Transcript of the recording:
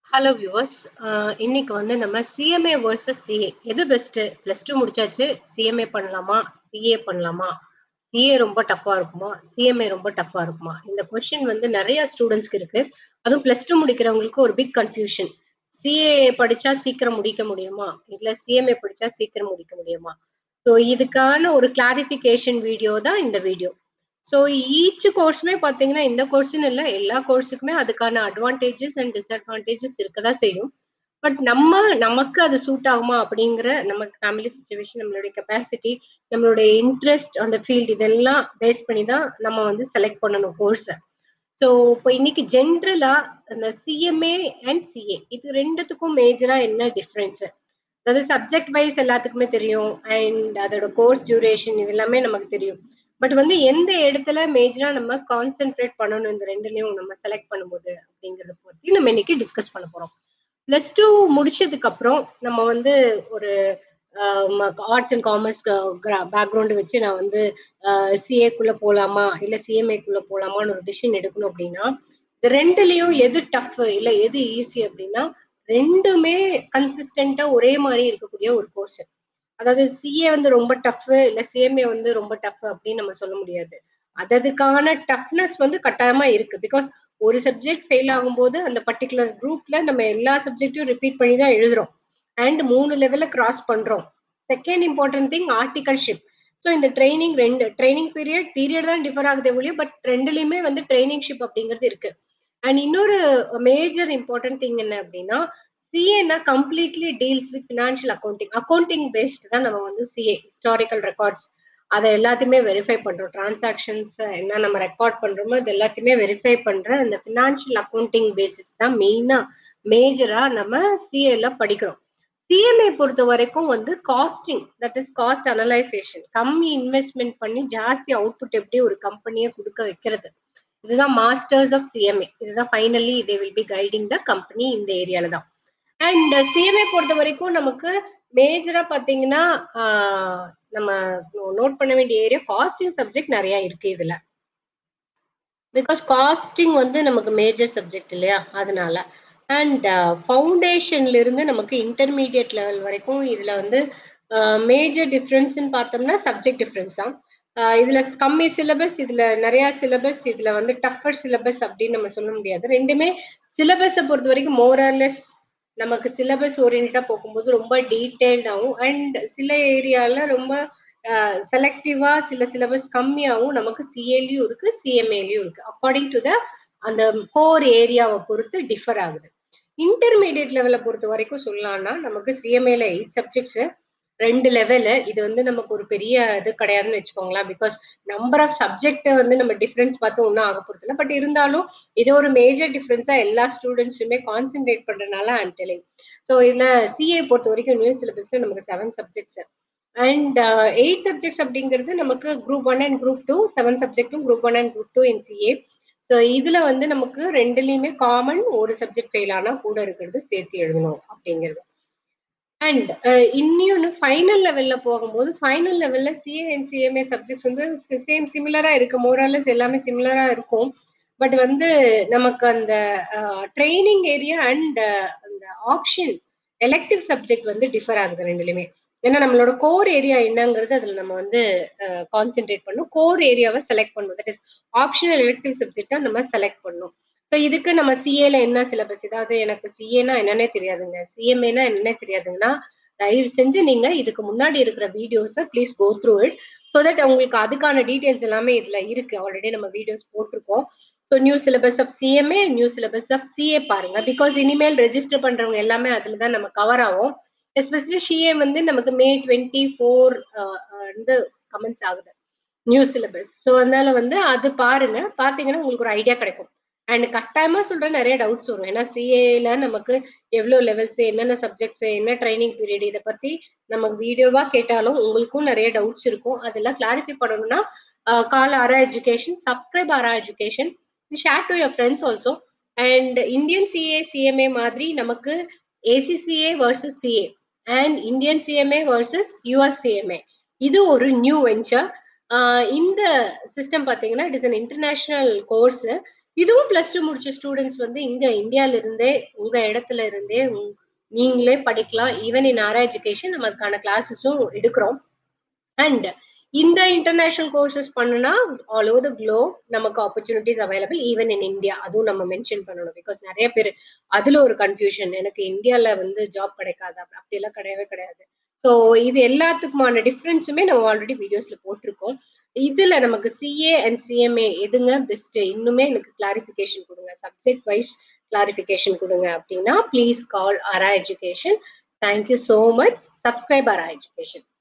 hello viewers இன்னைக்கு வந்து நம்ம சிஎம்ஏ வர்சஸ் சிஏ எது பெஸ்ட்டு ப்ளஸ் டூ முடிச்சாச்சு சிஎம்ஏ பண்ணலாமா சிஏ பண்ணலாமா சிஏ ரொம்ப டஃப்பாக இருக்குமா சிஎம்ஏ ரொம்ப டஃப்பாக இருக்குமா இந்த கொஷின் வந்து நிறைய ஸ்டூடெண்ட்ஸ்க்கு இருக்கு அதுவும் ப்ளஸ் டூ முடிக்கிறவங்களுக்கு ஒரு பிக் கன்ஃபியூஷன் சிஏ படிச்சா சீக்கிரம் முடிக்க முடியுமா இல்லை சிஎம்ஏ படிச்சா சீக்கிரம் முடிக்க முடியுமா ஸோ இதுக்கான ஒரு கிளாரிஃபிகேஷன் வீடியோ தான் இந்த வீடியோ ஸோ ஈச் கோர்ஸுமே பார்த்தீங்கன்னா இந்த கோர்ஸ்னு இல்லை எல்லா கோர்ஸுக்குமே அதுக்கான அட்வான்டேஜஸ் அண்ட் டிஸ்அட்வான்டேஜஸ் இருக்க தான் செய்யும் பட் நம்ம நமக்கு அது சூட் ஆகுமா அப்படிங்கிற நமக்கு ஃபேமிலி சுச்சுவேஷன் நம்மளுடைய கெப்பாசிட்டி நம்மளுடைய இன்ட்ரெஸ்ட் அந்த ஃபீல்டு இதெல்லாம் பேஸ் பண்ணி தான் நம்ம வந்து செலக்ட் பண்ணணும் கோர்ஸை ஸோ இப்போ இன்னைக்கு ஜென்ரலா அந்த சிஎம்ஏ அண்ட் சிஏ இது ரெண்டுத்துக்கும் மேஜரா என்ன டிஃப்ரென்ஸ் அதாவது சப்ஜெக்ட் வைஸ் எல்லாத்துக்குமே தெரியும் அண்ட் அதோட கோர்ஸ் டியூரேஷன் இது எல்லாமே நமக்கு தெரியும் பட் வந்து எந்த இடத்துல மேஜரா நம்ம கான்சென்ட்ரேட் பண்ணணும் இந்த ரெண்டுலையும் நம்ம செலக்ட் பண்ணும்போது அப்படிங்கறத பத்தி நம்ம இன்னைக்கு டிஸ்கஸ் பண்ண போறோம் பிளஸ் டூ முடிச்சதுக்கு அப்புறம் நம்ம வந்து ஒரு ஆர்ட்ஸ் அண்ட் காமர்ஸ் பேக்ரவுண்டு வச்சு நான் வந்து சிஏக்குள்ள போலாமா இல்ல சிஎம்ஏக்குள்ள போலாமான்னு ஒரு டிசிஷன் எடுக்கணும் அப்படின்னா இந்த ரெண்டுலயும் எது டஃப் இல்ல எது ஈஸி அப்படின்னா ரெண்டுமே கன்சிஸ்டண்டா ஒரே மாதிரி இருக்கக்கூடிய ஒரு கோர்ஸ் அதாவது சிஏ வந்து ரொம்ப டஃப் இல்ல சிஎம்ஏ வந்து ரொம்ப டஃப் அப்படின்னு நம்ம சொல்ல முடியாது அததுக்கான டஃப்னஸ் வந்து கட்டாயமா இருக்கு பிகாஸ் ஒரு சப்ஜெக்ட் ஃபெயில் ஆகும்போது அந்த பர்டிகுலர் குரூப்ல நம்ம எல்லா சப்ஜெக்டையும் ரிப்பீட் பண்ணி தான் எழுதுறோம் அண்ட் மூணு லெவல்ல கிராஸ் பண்றோம் second important thing articleship so இந்த ட்ரைனிங் ரெண்டு ட்ரைனிங் பீரியட் பீரியட் தான் டிஃபர் ஆகுதே ஒழிய பட் ரெண்டுலையுமே வந்து ட்ரைனிங்ஷிப் அப்படிங்கிறது இருக்கு அண்ட் இன்னொரு மேஜர் இம்பார்ட்டன்ட் திங் என்ன அப்படின்னா சிஏனா completely deals with financial accounting accounting based தான் நம்ம வந்து சிஏ ஹிஸ்டாரிக்கல் ரெக்கார்ட்ஸ் அதை எல்லாத்தையுமே வெரிஃபை பண்றோம் டிரான்சாக்ஷன்ஸ் என்ன நம்ம ரெக்கார்ட் பண்றோமோ இது எல்லாத்தையுமே வெரிஃபை பண்ற இந்த ஃபினான்ஷியல் அக்கௌண்டிங் பேசிஸ் தான் மெயினா மேஜரா நம்ம சிஏல படிக்கிறோம் சிஎம்ஏ பொறுத்த வரைக்கும் வந்து costing that is cost analysation கம்மி இன்வெஸ்ட்மெண்ட் பண்ணி ஜாஸ்தி அவுட்புட் எப்படி ஒரு கம்பெனியை கொடுக்க வைக்கிறது இதுதான் மாஸ்டர்ஸ் ஆஃப் சிஎம்ஏ இதுதான் finally they will be guiding the company இந்த ஏரியால தான் அண்ட் சிஎம்ஏ பொறுத்த வரைக்கும் நமக்கு மேஜரா பாத்தீங்கன்னா நம்ம நோட் பண்ண வேண்டிய ஏரியா காஸ்டிங் சப்ஜெக்ட் நிறைய இருக்கு இதுல பிகாஸ் காஸ்டிங் வந்து நமக்கு மேஜர் சப்ஜெக்ட் இல்லையா அதனால அண்ட் ஃபவுண்டேஷன்ல இருந்து நமக்கு இன்டர்மீடியட் லெவல் வரைக்கும் இதுல வந்து மேஜர் டிஃப்ரென்ஸ்ன்னு பார்த்தோம்னா சப்ஜெக்ட் டிஃப்ரென்ஸ் தான் இதுல கம்மி சிலபஸ் இதுல நிறைய சிலபஸ் இதுல வந்து டஃபர் சிலபஸ் அப்படின்னு நம்ம சொல்ல முடியாது ரெண்டுமே சிலபஸை பொறுத்த வரைக்கும் மோரர்லெஸ் நமக்கு சிலபஸ் ஓரியன்டா போகும்போது ரொம்ப டீட்டெயில்டாகவும் அண்ட் சில ஏரியால ரொம்ப செலக்டிவா சில சிலபஸ் கம்மியாகவும் நமக்கு சிஏலையும் இருக்கு சிஎம்ஏலையும் இருக்கு அக்கார்டிங் டு த அந்த கோர் ஏரியாவை பொறுத்து டிஃபர் ஆகுது இன்டர்மீடியட் லெவலை பொறுத்த வரைக்கும் சொல்லலாம்னா நமக்கு சிஎம்ஏல எயிட் சப்ஜெக்ட்ஸ் ரெண்டு லெவலு இது வந்து நமக்கு ஒரு பெரிய இது கிடையாதுன்னு வச்சுக்கோங்களேன் பிகாஸ் நம்பர் ஆஃப் சப்ஜெக்ட் வந்து நம்ம டிஃப்ரென்ஸ் பார்த்து ஒன்றும் ஆக போகிறது பட் இருந்தாலும் இது ஒரு மேஜர் டிஃப்ரென்ஸா எல்லா ஸ்டூடெண்ட்ஸுமே கான்சென்ட்ரேட் பண்றதுனால ஐம் டெலிங் ஸோ இதுல சிஏ பொறுத்த வரைக்கும் நியூ சிலபஸ்ல நமக்கு seven subjects and eight subjects அப்படிங்கிறது நமக்கு group one and group two செவன் சப்ஜெக்டும் group one and group two in CA so இதுல வந்து நமக்கு ரெண்டுலையுமே காமன் ஒரு சப்ஜெக்ட் ஃபெயில் ஆனா கூட இருக்கிறது சேர்த்து எழுதணும் அப்படிங்கிறது அண்ட் இன்னொன்று ஃபைனல் லெவல்ல போகும்போது ஃபைனல் லெவல்ல சிஏ அண்ட் சிஎம்ஏ சப்ஜெக்ட்ஸ் வந்து சேம் சிமிலரா இருக்கு மோரலஸ் எல்லாமே சிமிலரா இருக்கும் பட் வந்து நமக்கு அந்த ட்ரைனிங் ஏரியா அண்ட் அந்த ஆப்ஷன் எலெக்டிவ் சப்ஜெக்ட் வந்து டிஃபர் ஆகுது ரெண்டுலையுமே ஏன்னா நம்மளோட கோர் ஏரியா என்னங்கிறது அதுல நம்ம வந்து கான்சென்ட்ரேட் பண்ணும் கோர் ஏரியாவை செலக்ட் பண்ணும் தட் இஸ் ஆப்ஷனல் எலெக்டிவ் சப்ஜெக்டா நம்ம செலக்ட் பண்ணும் ஸோ இதுக்கு நம்ம சிஏல என்ன சிலபஸ் ஏதாவது எனக்கு சிஏனா என்னன்னே தெரியாதுங்க சிஎம்ஏனா என்னன்னே தெரியாதுங்கன்னா தயவு செஞ்சு நீங்க இதுக்கு முன்னாடி இருக்கிற வீடியோஸை please go through it so that உங்களுக்கு அதுக்கான டீட்டெயில்ஸ் எல்லாமே இதுல இருக்கு ஆல்ரெடி நம்ம வீடியோஸ் போட்டிருக்கோம் so new syllabus of CMA new syllabus of CA பாருங்க பிகாஸ் இனிமேல் ரெஜிஸ்டர் பண்றவங்க எல்லாமே அதுல தான் நம்ம கவர் ஆகும் எஸ்பெஷலி சிஏ வந்து நமக்கு மே டுவெண்ட்டி ஃபோர் வந்து கமெண்ட்ஸ் ஆகுது நியூ சிலபஸ் ஸோ அதனால வந்து அது பாருங்க பார்த்தீங்கன்னா உங்களுக்கு ஒரு ஐடியா கிடைக்கும் அண்ட் கட்டாயமா சொல்ற நிறைய டவுட்ஸ் வரும் ஏன்னா சிஏல நமக்கு எவ்வளவு லெவல்ஸ் என்னென்ன சப்ஜெக்ட்ஸ் என்ன ட்ரைனிங் பீரியட் இதை பத்தி நமக்கு வீடியோவா கேட்டாலும் உங்களுக்கும் நிறைய டவுட்ஸ் இருக்கும் அதெல்லாம் கிளாரிஃபை பண்ணணும்னா call Aura education subscribe Aura education share to your friends also and Indian CA CMA மாதிரி நமக்கு ACCA versus CA and Indian CMA versus US CMA இது ஒரு நியூ வெஞ்சர் இந்த சிஸ்டம் பார்த்தீங்கன்னா it is an international course இதுவும் plus two முடிச்ச students வந்து இங்க இந்தியால இருந்தே உங்க இடத்துல இருந்தே உங்- நீங்களே படிக்கலாம் ஈவன் இன் ஆர் எஜுகேஷன் நம்ம அதுக்கான கிளாஸஸும் எடுக்கிறோம் அண்ட் இந்த இன்டர்நேஷனல் கோர்சஸ் பண்ணுனா ஆல் ஓவர் த குளோப் நமக்கு opportunities available even in India அதுவும் நம்ம மென்ஷன் பண்ணணும் பிகாஸ் நிறைய பேர் அதுல ஒரு கன்ஃபியூஷன் எனக்கு இந்தியால வந்து ஜாப் கிடைக்காதா அப்படியெல்லாம் கிடையவே கிடையாது ஸோ இது எல்லாத்துக்குமான டிஃப்ரென்ஸுமே நம்ம ஆல்ரெடி வீடியோஸ்ல போட்டிருக்கோம் இதுல நமக்கு சிஏ அண்ட் சிஎம்ஏ எதுங்க பெஸ்ட் இன்னுமே எனக்கு கிளாரிஃபிகேஷன் கொடுங்க சப்ஜெக்ட் வைஸ் கிளாரிஃபிகேஷன் கொடுங்க அப்படின்னா please call Aura education thank you so much subscribe Aura education